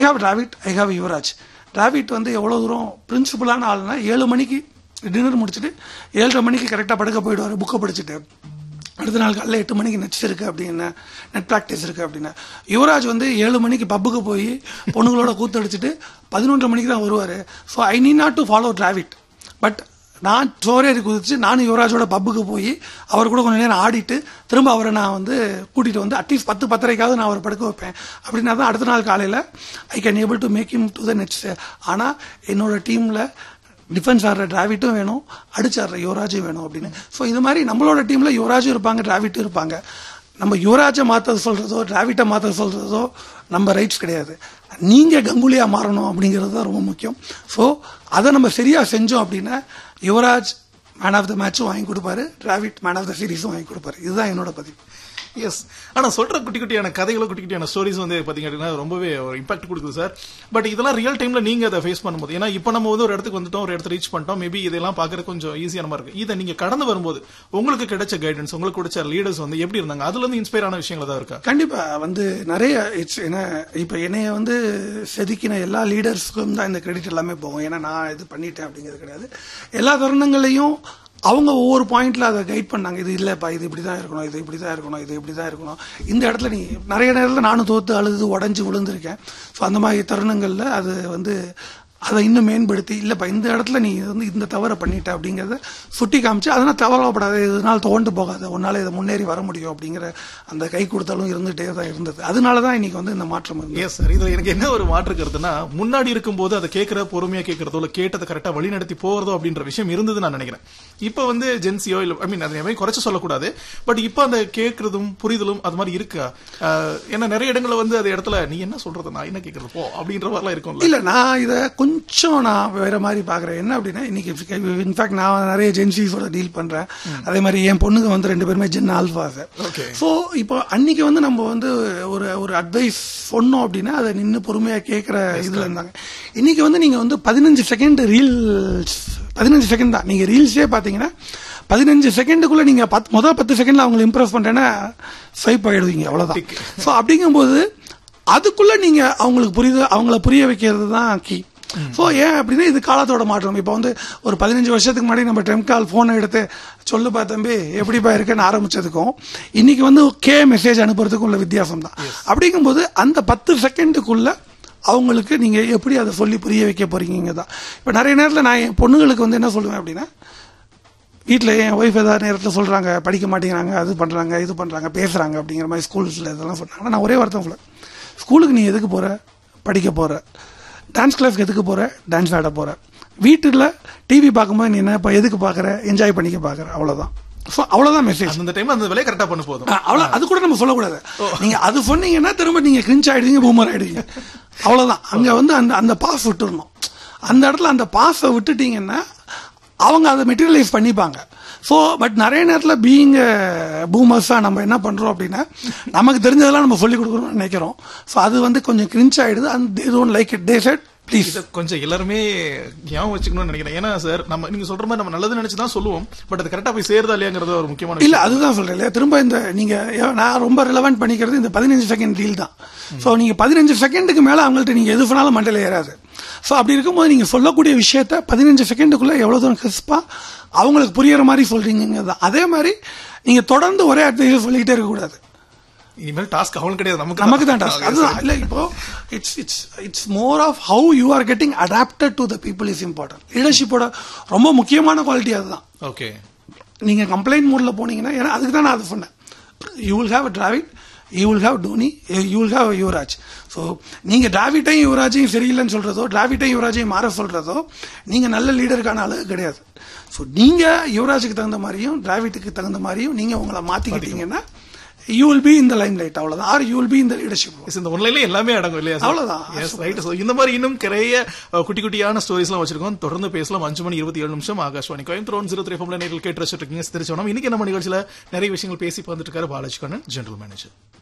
Have Dravid I have Yuvraj Dravid வந்து எவ்வளோ தூரம் பிரின்சிபலான ஆளுனா ஏழு மணிக்கு டின்னர் முடிச்சுட்டு ஏழரை மணிக்கு கரெக்டாக படுக்க போயிடுவார் புக்கை படிச்சுட்டு அடுத்த நாள் காலையில் எட்டு மணிக்கு நெட்ஸ் இருக்கு அப்படின்னு நெட் ப்ராக்டிஸ் இருக்கு அப்படின்னு யுவராஜ் வந்து ஏழு மணிக்கு பப்புக்கு போய் பொண்ணுங்களோட கூத்தடிச்சிட்டு பதினொன்றரை மணிக்கு தான் வருவார் so I need not to follow Dravid but நான் சோரேறி குதிச்சு நானும் யுவராஜோட பப்புக்கு போய் அவர் கூட கொஞ்ச நேரம் ஆடிட்டு திரும்ப அவரை நான் வந்து கூட்டிட்டு வந்து அட்லீஸ்ட் பத்து பத்தரைக்காவது நான் அவரை படுக்க வைப்பேன் அப்படின்னா தான் அடுத்த நாள் காலையில் I can able to make him to the nets ஆனால் என்னோட டீமில் டிஃபென்ஸ் ஆடுற டிராவிட்டும் வேணும் அடிச்சு ஆடுற யுவராஜும் வேணும் அப்படின்னு ஸோ இது மாதிரி நம்மளோட டீமில் யுவராஜும் இருப்பாங்க டிராவிட்டும் இருப்பாங்க நம்ம யுவராஜை மாற்ற சொல்றதோ டிராவிட்டை மாற்ற சொல்றதோ நம்ம ரைட்ஸ் கிடையாது நீங்க கங்குலியா மாறணும் அப்படிங்கிறது தான் ரொம்ப முக்கியம் ஸோ அதை நம்ம சரியா செஞ்சோம் அப்படின்னா யுவராஜ் மேன் ஆஃப் த மேட்சும் வாங்கி கொடுப்பாரு டிராவிட் மேன் ஆஃப் த சீரிஸும் வாங்கி கொடுப்பாரு இதுதான் என்னோட பதிவு எஸ் ஆனா சொல்ற குட்டி குட்டியான கதைகளும் குட்டி குட்டியான ஸ்டோரிஸ் வந்து பாத்தீங்க அப்படின்னா ரொம்பவே ஒரு இம்பாக்ட் கொடுக்குது சார் பட் இதெல்லாம் ரியல் டைம்ல நீங்க அதை ஃபேஸ் பண்ணும்போது ஏன்னா இப்போ நம்ம வந்து ஒரு இடத்துக்கு வந்துட்டோம் ஒரு இடத்துல ரீச் பண்ணிட்டோம் மேபி இதெல்லாம் பாக்குறது கொஞ்சம் ஈஸியான மாதிரி இருக்கு இதை நீங்க கடந்து வரும்போது உங்களுக்கு கிடைச்ச கைடன்ஸ் உங்களுக்கு கிடைச்ச லீடர்ஸ் வந்து எப்படி இருந்தாங்க அதுல இருந்து இன்ஸ்பயர் ஆன விஷயங்கள் தான் இருக்கா கண்டிப்பா வந்து நிறைய இட்ஸ் என்ன இப்ப என்னைய வந்து செதுக்கின எல்லா லீடர்ஸ்க்கும் தான் இந்த கிரெடிட் எல்லாமே போகும் ஏன்னா நான் இது பண்ணிட்டேன் அப்படிங்கிறது கிடையாது எல்லா தருணங்களையும் அவங்க ஒவ்வொரு பாயிண்ட்ல அதை கைட் பண்ணாங்க இது இல்லப்பா இது இப்படி தான் இருக்கணும் இது இப்படி தான் இருக்கணும் இது இப்படி தான் இருக்கணும் இந்த இடத்துல நீ நிறைய நேரத்தில் நானும் தோத்து அழுது உடஞ்சி விழுந்திருக்கேன் ஸோ அந்த மாதிரி தருணங்கள்ல அது வந்து அதை இன்னும் மேம்படுத்தி இல்லப்பா இந்த இடத்துல நீ வந்து இந்த தவறை பண்ணிட்ட அப்படிங்கறத சுட்டி காமிச்சு அதனால் தவறப்படாத இதனால் தோண்டு போகாத உன்னால இதை முன்னேறி வர முடியும் அப்படிங்கிற அந்த கை கொடுத்தாலும் இருந்துகிட்டே தான் இருந்தது அதனால தான் இன்னைக்கு வந்து இந்த மாற்றம் இருந்தது எஸ் சார் இதுல எனக்கு என்ன ஒரு மாற்று கருத்துனா முன்னாடி இருக்கும்போது அதை கேட்கிற பொறுமையா கேட்கறதோ இல்ல கேட்டதை கரெக்டா வழி நடத்தி போறதோ அப்படின்ற விஷயம் இருந்தது நான் நினைக்கிறேன் இப்போ வந்து ஜென்சியோ இல்ல ஐ மீன் அதை எவரையும் குறைச்சு சொல்லக்கூடாது பட் இப்போ அந்த கேட்கறதும் புரிதலும் அது மாதிரி இருக்கா அஹ், ஏன்னா நிறைய இடங்கள்ல வந்து அது இடத்துல நீ என்ன சொல்றது நான் என்ன கேட்கறது போ அப்படின்ற மாதிரிலாம் இருக்கும்ல இல்ல நான் இதை கொஞ்சம் நான் வேற மாதிரி பாக்குறேன் என்ன அப்படின்னா இன்னைக்கு இன்ஃபேக்ட் நான் நிறைய ஜென்சிஸோட டீல் பண்றேன் அதே மாதிரி என் பொண்ணுங்க வந்து ரெண்டு பேருமே ஜென் ஆல்ஃபாஸ் Okay. ஸோ இப்போ அன்னைக்கு வந்து நம்ம வந்து ஒரு ஒரு அட்வைஸ் சொன்னோம் அப்படின்னா அதை நின்று பொறுமையா கேட்கிற இதுல இருந்தாங்க இன்னைக்கு வந்து நீங்க வந்து பதினஞ்சு செகண்ட் ரீல்ஸ் பதினஞ்சு செகண்ட் தான் நீங்க ரீல்ஸே பாத்தீங்கன்னா பதினஞ்சு செகண்டுக்குள்ள நீங்க பத் முதல் பத்து செகண்ட்ல அவங்களை இம்ப்ரெஸ் பண்றேன்னா ஸ்வைப் ஆயிடுவீங்க அவ்வளவுதான் ஸோ அப்படிங்கும்போது அதுக்குள்ள நீங்க அவங்களுக்கு புரியுது அவங்கள புரிய வைக்கிறது தான் கீ ஸோ ஏன் அப்படின்னா இது காலத்தோட மாற்றம் இப்போ வந்து ஒரு பதினஞ்சு வருஷத்துக்கு முன்னாடி நம்ம டெம் கால் ஃபோனை எடுத்து சொல்லுப்பா தம்பி எப்படிப்பா இருக்குன்னு ஆரம்பிச்சதுக்கும் இன்னைக்கு வந்து கே மெசேஜ் அனுப்புறதுக்கும் உள்ள வித்தியாசம் தான் அப்படிங்கும்போது அந்த பத்து செகண்டுக்குள்ள அவங்களுக்கு நீங்க எப்படி அதை சொல்லி புரிய வைக்க போறீங்க தான் இப்போ நிறைய நேரத்தில் நான் என் பொண்ணுங்களுக்கு வந்து என்ன சொல்லுவேன் அப்படின்னா வீட்டில் என் ஒய்ஃப் ஏதாவது நேரத்தில் சொல்கிறாங்க படிக்க மாட்டேங்கிறாங்க அது பண்ணுறாங்க இது பண்ணுறாங்க பேசுகிறாங்க அப்படிங்கிற மாதிரி ஸ்கூல்ஸில் இதெல்லாம் சொன்னாங்க நான் ஒரே வார்த்தை சொல்லுவேன் ஸ்கூலுக்கு நீ எதுக்கு போகிற படிக்க போகிற டான்ஸ் கிளாஸ்க்கு எதுக்கு போகிற டான்ஸ் ஆட போகிற வீட்டில் டிவி பார்க்கும்போது நீ என்ன இப்போ எதுக்கு பார்க்குற என்ஜாய் பண்ணிக்க பார்க்குற அவ்வளோதான் ஸோ அவ்வளோதான் மெசேஜ் அந்த டைம்ல அந்த வேலையை கரெக்டா பண்ண போதும் அவ்வளோ அது கூட நம்ம சொல்லக்கூடாது நீங்க அது சொன்னீங்கன்னா திரும்ப நீங்க கிரிஞ்ச் ஆயிடுவீங்க பூமர் ஆயிடுவீங்க அவ்வளவுதான் அங்க வந்து அந்த அந்த பாஸ் விட்டுறணும் அந்த இடத்துல அந்த பாஸை விட்டுட்டீங்கன்னா அவங்க அதை மெட்டீரியலைஸ் பண்ணிப்பாங்க ஸோ பட் நிறைய நேரத்தில் பீயிங் பூமர்ஸாக நம்ம என்ன பண்ணுறோம் அப்படின்னா நமக்கு தெரிஞ்சதெல்லாம் நம்ம சொல்லிக் கொடுக்கணும்னு நினைக்கிறோம் ஸோ அது வந்து கொஞ்சம் கிரிஞ்ச் ஆயிடுது and they don't like it they said please இதை கொஞ்சம் எல்லாருமே ஞாபகம் வச்சுக்கணும்னு நினைக்கிறேன் ஏன்னா சார் நம்ம நீங்க சொல்ற மாதிரி நம்ம நல்லது நினைச்சு தான் சொல்லுவோம் பட் அது கரெக்டா போய் சேருதா இல்லையாங்கிறது ஒரு முக்கியமான இல்ல விஷயம் அதுதான் சொல்றேன் இல்லையா திரும்ப இந்த நீங்க நான் ரொம்ப ரிலவெண்ட் பண்ணிக்கிறது இந்த பதினஞ்சு செகண்ட் டீல் தான் சோ நீங்க பதினஞ்சு செகண்டுக்கு மேல அவங்கள்ட்ட நீங்க எது சொன்னாலும் மண்டையில ஏறாது சோ அப்படி இருக்கும்போது நீங்க சொல்லக்கூடிய விஷயத்த பதினஞ்சு செகண்டுக்குள்ள எவ்வளவு தூரம் கிறிஸ்பா அவங்களுக்கு புரியற மாதிரி சொல்றீங்க தான் அதே மாதிரி நீங்க தொடர்ந்து ஒரே அட்வைஸ் சொல்லிக்கிட்டே இருக்க கூடாது இனிமேல் டாஸ்க் அவங்களுக்கு கிடையாது நமக்கு நமக்கு தான் டாஸ்க் அதுதான் இல்ல இப்போ it's it's it's more of how you are getting adapted to the people is important லீடர்ஷிப்போட ரொம்ப முக்கியமான குவாலிட்டி அதுதான் ஓகே நீங்க கம்ப்ளைண்ட் மோட்ல போனீங்கன்னா ஏன்னா அதுக்கு தான் நான் அதை சொன்னேன் you will have Dravid you will have Dhoni you will have Yuvraj so நீங்க டிராவிட்டையும் யுவராஜையும் சரியில்லைன்னு சொல்றதோ டிராவிட்டையும் யுவராஜையும் மாற சொல்றதோ நீங்க நல்ல லீடருக்கான அளவு கிடையாது ஸோ நீங்க யுவராஜுக்கு தகுந்த மாதிரியும் டிராவிட்டுக்கு தகுந்த மாதிரியும் நீங்க உங்களை மாத்திக்கிட்டீங்கன்னா you will be in the limelight அவ்வளவுதான் or you will be in the leadership Yes, இந்த ஒன்லைன்ல எல்லாமே அடங்கும் இல்லையா அவ்வளவுதான். எஸ் ரைட் இந்த மாதிரி இன்னும் நிறைய அஹ், குட்டி குட்டியான ஸ்டோரிஸ் எல்லாம் வச்சிருக்கோம் தொடர்ந்து பேசலாம் அஞ்சு மணி இருபத்தி ஏழு நிமிஷம் ஆகாஷ்வாணி கோயம்புத்தூர் ஜீரோ த்ரீ ஃபோம்ல நேரில் கேட்டு ரசிச்சிட்டு இருக்கீங்க திருச்சோனம் இன்னைக்கு நம்ம நிகழ்ச்சியில நிறைய விஷயங்கள் பேசி பார்த்துட்டு இருக்காரு பாலாஜி கண்ணன் ஜெனரல் மேனேஜர்